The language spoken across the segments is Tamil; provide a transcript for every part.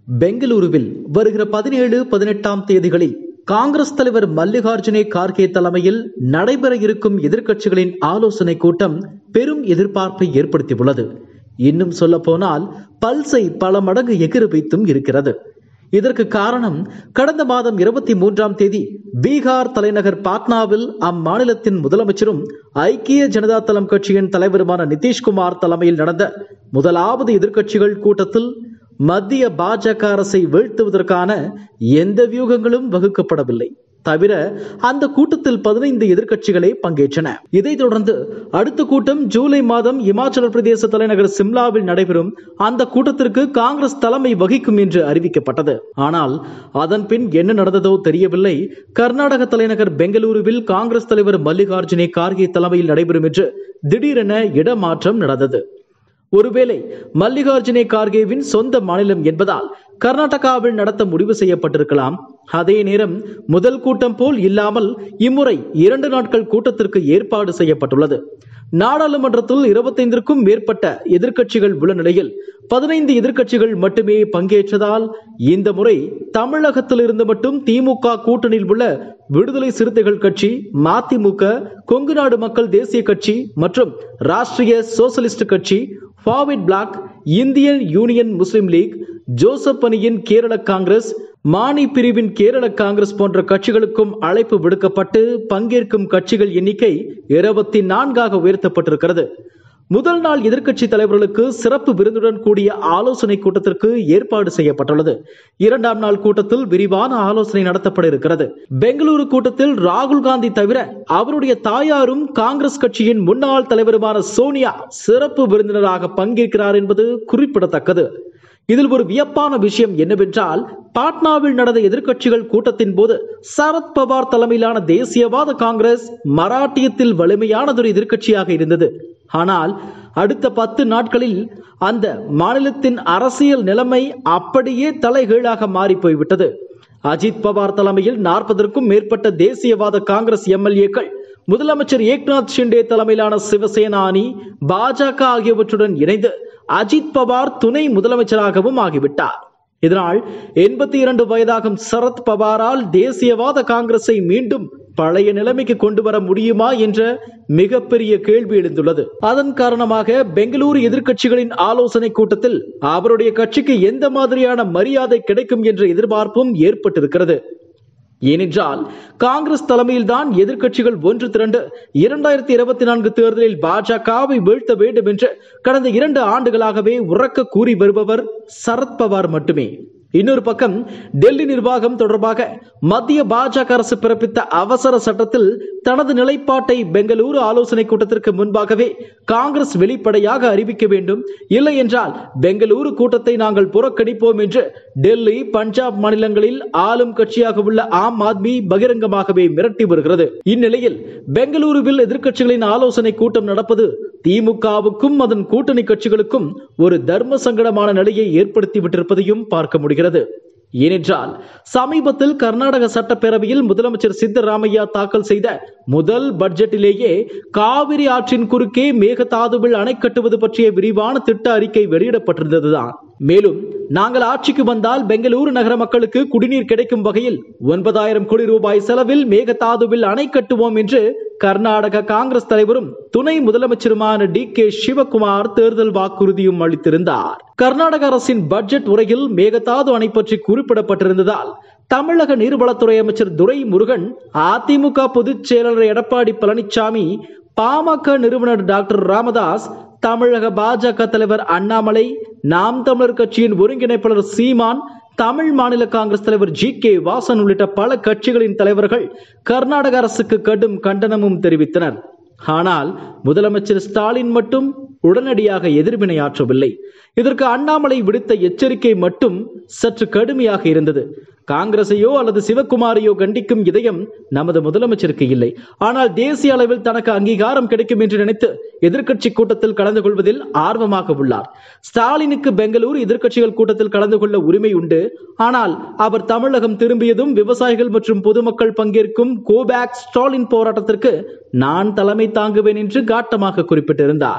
பெங்களூருவில் வருகிற பதினேழு பதினெட்டாம் தேதிகளில் காங்கிரஸ் தலைவர் மல்லிகார்ஜுனே கார்கே தலைமையில் நடைபெற இருக்கும் எதிர்க்கட்சிகளின் ஆலோசனை கூட்டம் பெரும் எதிர்பார்ப்பை ஏற்படுத்தியுள்ளது இன்னும் சொல்ல போனால் பல்சை பல மடங்கு எகிர வைத்தும் இருக்கிறது இதற்கு காரணம் கடந்த மாதம் இருபத்தி மூன்றாம் தேதி பீகார் தலைநகர் பாட்னாவில் அம்மாநிலத்தின் முதலமைச்சரும் ஐக்கிய ஜனதா தளம் கட்சியின் தலைவருமான நிதிஷ்குமார் தலைமையில் நடந்த முதலாவது எதிர்க்கட்சிகள் கூட்டத்தில் மத்திய பாஜக அரசை வீழ்த்துவதற்கான எந்த வியூகங்களும் வகுக்கப்படவில்லை தவிர அந்த கூட்டத்தில் பதினைந்து எதிர்க்கட்சிகளே பங்கேற்றன இதைத் தொடர்ந்து அடுத்த கூட்டம் ஜூலை மாதம் இமாச்சல பிரதேச தலைநகர் சிம்லாவில் நடைபெறும் அந்த கூட்டத்திற்கு காங்கிரஸ் தலைமை வகிக்கும் என்று அறிவிக்கப்பட்டது ஆனால் அதன் பின் என்ன நடந்ததோ தெரியவில்லை கர்நாடக தலைநகர் பெங்களூருவில் காங்கிரஸ் தலைவர் மல்லிகார்ஜுனே கார்கே தலைமையில் நடைபெறும் என்று திடீரென இடமாற்றம் நடந்தது ஒருவேளை மல்லிகார்ஜுனே கார்கேவின் சொந்த மாநிலம் என்பதால் கர்நாடகாவில் நடத்த முடிவு செய்யப்பட்டிருக்கலாம் அதே நேரம் முதல் கூட்டம் போல் இல்லாமல் இம்முறை இரண்டு நாட்கள் கூட்டத்திற்கு ஏற்பாடு செய்யப்பட்டுள்ளது நாடாளுமன்றத்தில் இருபத்தைந்திற்கும் மேற்பட்ட எதிர்க்கட்சிகள் உள்ள நிலையில் பதினைந்து எதிர்க்கட்சிகள் மட்டுமே பங்கேற்றதால் இந்த முறை தமிழகத்தில் இருந்து மட்டும் திமுக கூட்டணியில் உள்ள விடுதலை சிறுத்தைகள் கட்சி மதிமுக கொங்கு நாடு மக்கள் தேசிய கட்சி மற்றும் ராஷ்டிரிய சோசலிஸ்ட் கட்சி forward bloc Indian union Muslim league Joseph அணியின் கேரள காங்கிரஸ் மானி பிரிவின் கேரள காங்கிரஸ் போன்ற கட்சிகளுக்கும் அழைப்பு விடுக்கப்பட்டு பங்கேற்கும் கட்சிகள் எண்ணிக்கை இருபத்தி நான்காக உயர்த்தப்பட்டிருக்கிறது முதல் நாள் எதிர்க்கட்சி தலைவர்களுக்கு சிறப்பு விருந்துடன் கூடிய ஆலோசனை கூட்டத்திற்கு ஏற்பாடு செய்யப்பட்டுள்ளது இரண்டாம் நாள் கூட்டத்தில் விரிவான ஆலோசனை நடத்தப்பட இருக்கிறது பெங்களூரு கூட்டத்தில் ராகுல் காந்தி தவிர அவருடைய தாயாரும் காங்கிரஸ் கட்சியின் முன்னாள் தலைவருமான சோனியா சிறப்பு விருந்தினராக பங்கேற்கிறார் என்பது குறிப்பிடத்தக்கது இதில் ஒரு வியப்பான விஷயம் என்னவென்றால் பாட்னாவில் நடந்த எதிர்க்கட்சிகள் கூட்டத்தின் போது சரத் பவார் தலைமையிலான தேசியவாத காங்கிரஸ் மராட்டியத்தில் வலிமையானதொரு எதிர்க்கட்சியாக இருந்தது ஆனால் அடுத்த பத்து நாட்களில் அந்த மாநிலத்தின் அரசியல் நிலைமை அப்படியே தலைகீழாக மாறி போய்விட்டது அஜித் பவார் தலைமையில் நாற்பதற்கும் மேற்பட்ட தேசியவாத காங்கிரஸ் எம்எல்ஏக்கள் முதலமைச்சர் ஏக்நாத் ஷிண்டே தலைமையிலான சிவசேனா அணி பாஜக ஆகியவற்றுடன் இணைந்து அஜித் பவார் துணை முதலமைச்சராகவும் ஆகிவிட்டார் இதனால் எண்பத்தி இரண்டு வயதாகும் சரத் பவாரால் தேசியவாத காங்கிரஸை மீண்டும் பழைய நிலைமைக்கு கொண்டு வர முடியுமா என்ற மிகப்பெரிய கேள்வி எழுந்துள்ளது அதன் காரணமாக பெங்களூரு எதிர்க்கட்சிகளின் ஆலோசனை கூட்டத்தில் அவருடைய கட்சிக்கு எந்த மாதிரியான மரியாதை கிடைக்கும் என்ற எதிர்பார்ப்பும் ஏற்பட்டிருக்கிறது ஏனென்றால் காங்கிரஸ் தலைமையில்தான் எதிர்க்கட்சிகள் ஒன்று திரண்டு இரண்டாயிரத்தி இருபத்தி நான்கு தேர்தலில் பாஜகவை வீழ்த்த வேண்டும் என்று கடந்த இரண்டு ஆண்டுகளாகவே உறக்க கூறி வருபவர் சரத்பவார் மட்டுமே இன்னொரு பக்கம் டெல்லி நிர்வாகம் தொடர்பாக மத்திய பாஜக அரசு பிறப்பித்த அவசர சட்டத்தில் தனது நிலைப்பாட்டை பெங்களூரு ஆலோசனை கூட்டத்திற்கு முன்பாகவே காங்கிரஸ் வெளிப்படையாக அறிவிக்க வேண்டும் இல்லை என்றால் பெங்களூரு கூட்டத்தை நாங்கள் புறக்கணிப்போம் என்று டெல்லி பஞ்சாப் மாநிலங்களில் ஆளும் கட்சியாக உள்ள ஆம் ஆத்மி பகிரங்கமாகவே மிரட்டி வருகிறது இந்நிலையில் பெங்களூருவில் எதிர்க்கட்சிகளின் ஆலோசனை கூட்டம் நடப்பது திமுகவுக்கும் அதன் கூட்டணி கட்சிகளுக்கும் ஒரு தர்ம சங்கடமான நிலையை ஏற்படுத்தி விட்டிருப்பதையும் பார்க்க முடிகிறது ஏனென்றால் சமீபத்தில் கர்நாடக சட்டப்பேரவையில் முதலமைச்சர் சித்தராமையா தாக்கல் செய்த முதல் பட்ஜெட்டிலேயே காவிரி ஆற்றின் குறுக்கே மேகதாதுவில் அணை கட்டுவது பற்றிய விரிவான திட்ட அறிக்கை வெளியிடப்பட்டிருந்ததுதான் மேலும் நாங்கள் ஆட்சிக்கு வந்தால் பெங்களூரு நகர மக்களுக்கு குடிநீர் கிடைக்கும் வகையில் ஒன்பதாயிரம் கோடி ரூபாய் செலவில் மேகதாதுவில் அணை கட்டுவோம் என்று கர்நாடக காங்கிரஸ் தலைவரும் துணை முதலமைச்சருமான டி கே சிவகுமார் தேர்தல் வாக்குறுதியும் அளித்திருந்தார் கர்நாடக அரசின் பட்ஜெட் உரையில் மேகதாது அணை பற்றி குறிப்பிடப்பட்டிருந்ததால் தமிழக நீர்வளத்துறை அமைச்சர் துரை முருகன் அதிமுக பொதுச் செயலாளர் எடப்பாடி பழனிசாமி பாமக நிறுவனர் டாக்டர் ராமதாஸ் தமிழக பாஜக தலைவர் அண்ணாமலை நாம் தமிழர் கட்சியின் ஒருங்கிணைப்பாளர் சீமான் தமிழ் மாநில காங்கிரஸ் தலைவர் ஜி கே வாசன் உள்ளிட்ட பல கட்சிகளின் தலைவர்கள் கர்நாடக அரசுக்கு கடும் கண்டனமும் தெரிவித்தனர் ஆனால் முதலமைச்சர் ஸ்டாலின் மட்டும் உடனடியாக எதிர்வினையாற்றவில்லை இதற்கு அண்ணாமலை விடுத்த எச்சரிக்கை மட்டும் சற்று கடுமையாக இருந்தது காங்கிரசையோ அல்லது சிவகுமாரையோ கண்டிக்கும் இதயம் நமது முதலமைச்சருக்கு இல்லை ஆனால் தேசிய அளவில் தனக்கு அங்கீகாரம் கிடைக்கும் என்று நினைத்து எதிர்க்கட்சி கூட்டத்தில் கலந்து கொள்வதில் ஆர்வமாக உள்ளார் ஸ்டாலினுக்கு பெங்களூரு எதிர்க்கட்சிகள் கூட்டத்தில் கலந்து கொள்ள உரிமை உண்டு ஆனால் அவர் தமிழகம் திரும்பியதும் விவசாயிகள் மற்றும் பொதுமக்கள் பங்கேற்கும் கோபேக் ஸ்டாலின் போராட்டத்திற்கு நான் தலைமை தாங்குவேன் என்று காட்டமாக குறிப்பிட்டிருந்தார்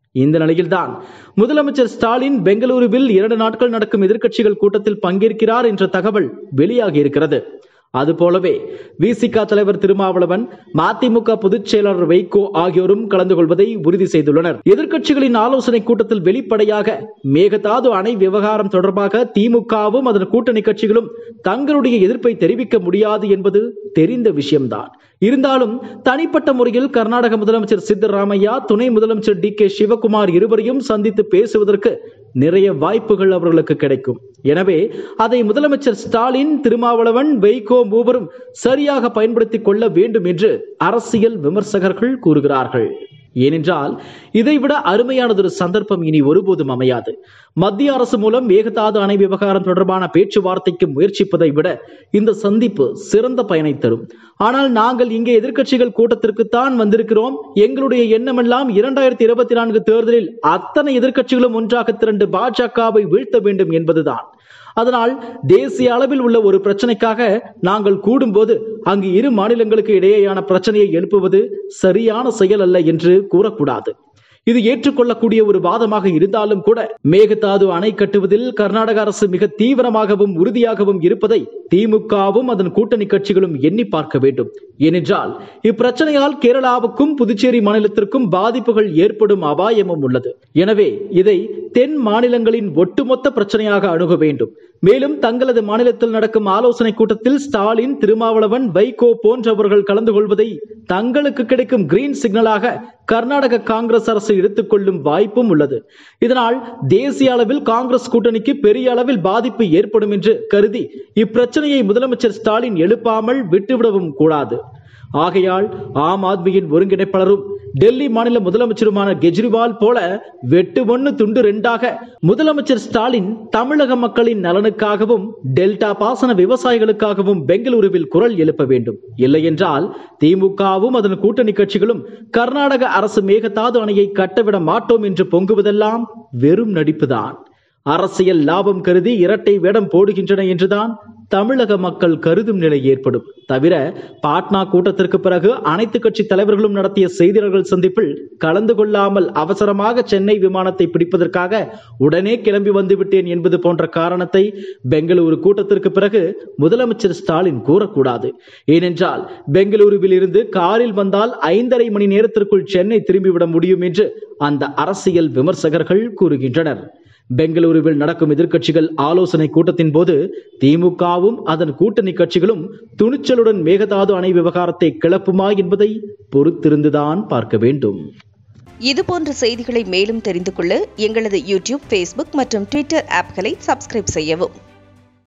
இந்த நிலையில்தான் முதலமைச்சர் ஸ்டாலின் பெங்களூருவில் இரண்டு நாட்கள் நடக்கும் எதிர்க்கட்சிகள் கூட்டத்தில் பங்கேற்கிறார் என்ற தகவல் வெளியாகி இருக்கிறது அதுபோலவே விசிக தலைவர் திருமாவளவன் மதிமுக பொதுச் செயலாளர் வைகோ ஆகியோரும் கலந்து கொள்வதை உறுதி செய்துள்ளனர் எதிர்க்கட்சிகளின் ஆலோசனை கூட்டத்தில் வெளிப்படையாக மேகதாது அணை விவகாரம் தொடர்பாக திமுகவும் அதன் கூட்டணி கட்சிகளும் தங்களுடைய எதிர்ப்பை தெரிவிக்க முடியாது என்பது தெரிந்த விஷயம்தான் இருந்தாலும் தனிப்பட்ட முறையில் கர்நாடக முதலமைச்சர் சித்தராமையா துணை முதலமைச்சர் டி கே சிவகுமார் இருவரையும் சந்தித்து பேசுவதற்கு நிறைய வாய்ப்புகள் அவர்களுக்கு கிடைக்கும் எனவே அதை முதலமைச்சர் ஸ்டாலின் திருமாவளவன் வைகோ மூவரும் சரியாக பயன்படுத்திக் கொள்ள வேண்டும் என்று அரசியல் விமர்சகர்கள் கூறுகிறார்கள் ஏனென்றால் இதைவிட அருமையானதொரு சந்தர்ப்பம் இனி ஒருபோதும் அமையாது மத்திய அரசு மூலம் மேகதாது அணை விவகாரம் தொடர்பான பேச்சுவார்த்தைக்கு முயற்சிப்பதை விட இந்த சந்திப்பு சிறந்த பயனை தரும் ஆனால் நாங்கள் இங்கே எதிர்க்கட்சிகள் கூட்டத்திற்குத்தான் வந்திருக்கிறோம் எங்களுடைய எண்ணமெல்லாம் இரண்டாயிரத்தி இருபத்தி நான்கு தேர்தலில் அத்தனை எதிர்க்கட்சிகளும் ஒன்றாக திரண்டு பாஜகவை வீழ்த்த வேண்டும் என்பதுதான் அதனால் தேசிய அளவில் உள்ள ஒரு பிரச்சனைக்காக நாங்கள் கூடும்போது அங்கு இரு மாநிலங்களுக்கு இடையேயான பிரச்சனையை எழுப்புவது சரியான செயல் அல்ல என்று கூறக்கூடாது இது ஏற்றுக்கொள்ளக்கூடிய ஒரு வாதமாக இருந்தாலும் கூட மேகதாது அணை கட்டுவதில் கர்நாடக அரசு மிக தீவிரமாகவும் உறுதியாகவும் இருப்பதை திமுகவும் அதன் கூட்டணி கட்சிகளும் எண்ணி பார்க்க வேண்டும் ஏனென்றால் இப்பிரச்சனையால் கேரளாவுக்கும் புதுச்சேரி மாநிலத்திற்கும் பாதிப்புகள் ஏற்படும் அபாயமும் உள்ளது எனவே இதை தென் மாநிலங்களின் ஒட்டுமொத்த பிரச்சனையாக அணுக வேண்டும் மேலும் தங்களது மாநிலத்தில் நடக்கும் ஆலோசனை கூட்டத்தில் ஸ்டாலின் திருமாவளவன் வைகோ போன்றவர்கள் கலந்து கொள்வதை தங்களுக்கு கிடைக்கும் கிரீன் சிக்னலாக கர்நாடக காங்கிரஸ் அரசு எடுத்துக்கொள்ளும் வாய்ப்பும் உள்ளது இதனால் தேசிய அளவில் காங்கிரஸ் கூட்டணிக்கு பெரிய அளவில் பாதிப்பு ஏற்படும் என்று கருதி இப்பிரச்சனையை முதலமைச்சர் ஸ்டாலின் எழுப்பாமல் விட்டுவிடவும் கூடாது ஆகையால் ஆம் ஆத்மியின் ஒருங்கிணைப்பாளரும் டெல்லி மாநில முதலமைச்சருமான கெஜ்ரிவால் போல வெட்டு ஒன்னு துண்டு ரெண்டாக முதலமைச்சர் ஸ்டாலின் தமிழக மக்களின் நலனுக்காகவும் டெல்டா பாசன விவசாயிகளுக்காகவும் பெங்களூருவில் குரல் எழுப்ப வேண்டும் இல்லையென்றால் திமுகவும் அதன் கூட்டணி கட்சிகளும் கர்நாடக அரசு மேகதாது அணையை கட்டவிட மாட்டோம் என்று பொங்குவதெல்லாம் வெறும் நடிப்புதான் அரசியல் லாபம் கருதி இரட்டை வேடம் போடுகின்றன என்றுதான் தமிழக மக்கள் கருதும் நிலை ஏற்படும் தவிர பாட்னா கூட்டத்திற்கு பிறகு அனைத்து கட்சி தலைவர்களும் நடத்திய செய்தியாளர்கள் சந்திப்பில் கலந்து கொள்ளாமல் அவசரமாக சென்னை விமானத்தை பிடிப்பதற்காக உடனே கிளம்பி வந்துவிட்டேன் என்பது போன்ற காரணத்தை பெங்களூரு கூட்டத்திற்கு பிறகு முதலமைச்சர் ஸ்டாலின் கூறக்கூடாது ஏனென்றால் பெங்களூருவில் இருந்து காரில் வந்தால் ஐந்தரை மணி நேரத்திற்குள் சென்னை திரும்பிவிட முடியும் என்று அந்த அரசியல் விமர்சகர்கள் கூறுகின்றனர் பெங்களூருவில் நடக்கும் எதிர்க்கட்சிகள் ஆலோசனை கூட்டத்தின் போது திமுகவும் அதன் கூட்டணி கட்சிகளும் துணிச்சலுடன் மேகதாது அணை விவகாரத்தை கிளப்புமா என்பதை பொறுத்திருந்துதான் பார்க்க வேண்டும் இதுபோன்ற செய்திகளை மேலும் தெரிந்து கொள்ள எங்களது யூடியூப் ஃபேஸ்புக் மற்றும் ட்விட்டர் ஆப்களை சப்ஸ்கிரைப் செய்யவும்